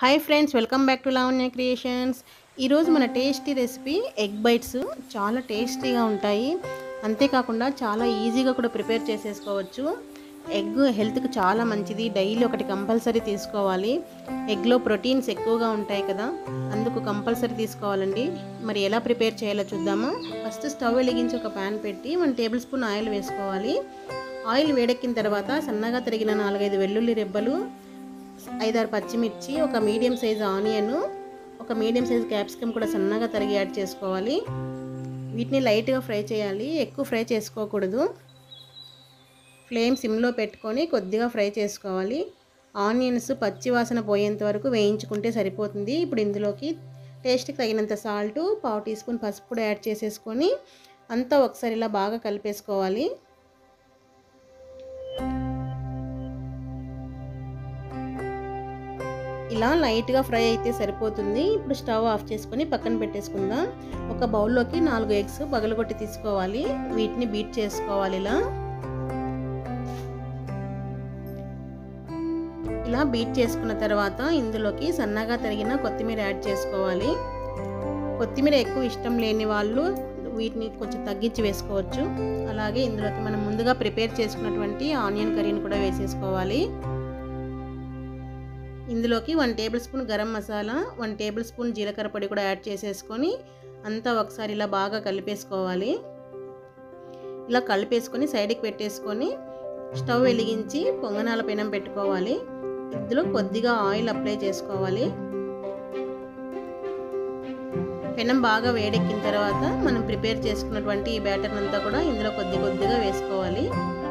hi friends welcome back to Lavanya creations ఈరోజు మన tasty recipe egg bytes చాలా టేస్టీగా ఉంటాయి అంతేకాకుండా చాలా ఈజీగా కూడా ప్రిపేర్ చేసేసుకోవచ్చు ఎగ్ హెల్త్కి చాలా మంచిది డైలీ ఒకటి కంపల్సరీ తీసుకోవాలి ఎగ్లో ప్రోటీన్స్ ఎక్కువగా ఉంటాయి కదా అందుకు కంపల్సరీ తీసుకోవాలండి మరి ఎలా ప్రిపేర్ చేయాలో చూద్దాము ఫస్ట్ స్టవ్ వెలిగించి ఒక ప్యాన్ పెట్టి వన్ టేబుల్ స్పూన్ ఆయిల్ వేసుకోవాలి ఆయిల్ వేడెక్కిన తర్వాత సన్నగా తరిగిన నాలుగైదు వెల్లుల్లి రెబ్బలు ఐదారు పచ్చిమిర్చి ఒక మీడియం సైజ్ ఆనియన్ ఒక మీడియం సైజ్ క్యాప్సికమ్ కూడా సన్నగా తరిగి యాడ్ చేసుకోవాలి వీటిని లైట్గా ఫ్రై చేయాలి ఎక్కువ ఫ్రై చేసుకోకూడదు ఫ్లేమ్ సిమ్లో పెట్టుకొని కొద్దిగా ఫ్రై చేసుకోవాలి ఆనియన్స్ పచ్చి వాసన పోయేంత వరకు వేయించుకుంటే సరిపోతుంది ఇప్పుడు ఇందులోకి టేస్ట్కి తగినంత సాల్ట్ పావు టీ స్పూన్ పసుపు కూడా యాడ్ చేసేసుకొని అంతా ఒకసారి ఇలా బాగా కలిపేసుకోవాలి ఇలా లైట్గా ఫ్రై అయితే సరిపోతుంది ఇప్పుడు స్టవ్ ఆఫ్ చేసుకొని పక్కన పెట్టేసుకుందాం ఒక బౌల్లోకి నాలుగు ఎగ్స్ పగలగొట్టి తీసుకోవాలి వీటిని బీట్ చేసుకోవాలి ఇలా ఇలా బీట్ చేసుకున్న తర్వాత ఇందులోకి సన్నగా తరిగిన కొత్తిమీర యాడ్ చేసుకోవాలి కొత్తిమీర ఎక్కువ ఇష్టం లేని వాళ్ళు వీటిని కొంచెం తగ్గించి వేసుకోవచ్చు అలాగే ఇందులోకి మనం ముందుగా ప్రిపేర్ చేసుకున్నటువంటి ఆనియన్ కర్రీని కూడా వేసేసుకోవాలి ఇందులోకి one tablespoon garam masala one tablespoon జీలకర్ర పొడి కూడా యాడ్ చేసేసుకొని అంతా ఒకసారి ఇలా బాగా కలిపేసుకోవాలి ఇలా కలిపేసుకొని సైడ్కి పెట్టేసుకొని స్టవ్ వెలిగించి పొంగనాల పెనం పెట్టుకోవాలి ఇందులో కొద్దిగా ఆయిల్ అప్లై చేసుకోవాలి పెనం బాగా వేడెక్కిన తర్వాత మనం ప్రిపేర్ చేసుకున్నటువంటి ఈ బ్యాటర్ అంతా కూడా ఇందులో కొద్ది కొద్దిగా వేసుకోవాలి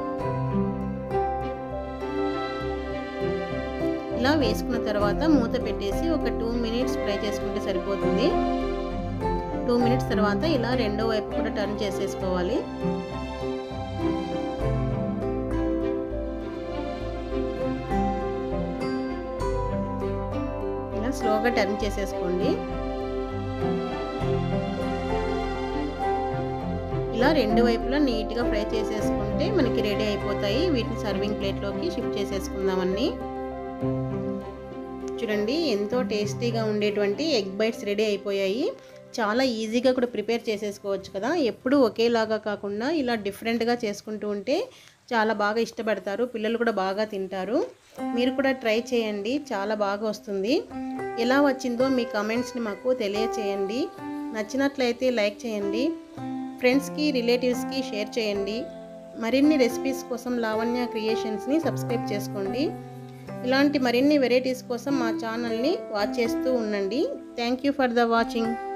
ఇలా వేసుకున్న తర్వాత మూత పెట్టేసి ఒక టూ మినిట్స్ ఫ్రై చేసుకుంటే సరిపోతుంది టూ మినిట్స్ తర్వాత ఇలా రెండో వైపు కూడా టర్న్ చేసేసుకోవాలి ఇలా స్లోగా టర్న్ చేసేసుకోండి ఇలా రెండు వైపులా నీట్గా ఫ్రై చేసేసుకుంటే మనకి రెడీ అయిపోతాయి వీటిని సర్వింగ్ ప్లేట్లోకి షిఫ్ట్ చేసేసుకుందామన్నీ చూడండి ఎంతో టేస్టీగా ఉండేటువంటి ఎగ్ బైట్స్ రెడీ అయిపోయాయి చాలా ఈజీగా కూడా ప్రిపేర్ చేసేసుకోవచ్చు కదా ఎప్పుడు ఒకేలాగా కాకుండా ఇలా డిఫరెంట్గా చేసుకుంటూ ఉంటే చాలా బాగా ఇష్టపడతారు పిల్లలు కూడా బాగా తింటారు మీరు కూడా ట్రై చేయండి చాలా బాగా వస్తుంది ఎలా వచ్చిందో మీ కమెంట్స్ని మాకు తెలియచేయండి నచ్చినట్లయితే లైక్ చేయండి ఫ్రెండ్స్కి రిలేటివ్స్కి షేర్ చేయండి మరిన్ని రెసిపీస్ కోసం లావణ్య క్రియేషన్స్ని సబ్స్క్రైబ్ చేసుకోండి ఇలాంటి మరిన్ని వెరైటీస్ కోసం మా ఛానల్ని వాచ్ చేస్తూ ఉండండి thank you for the watching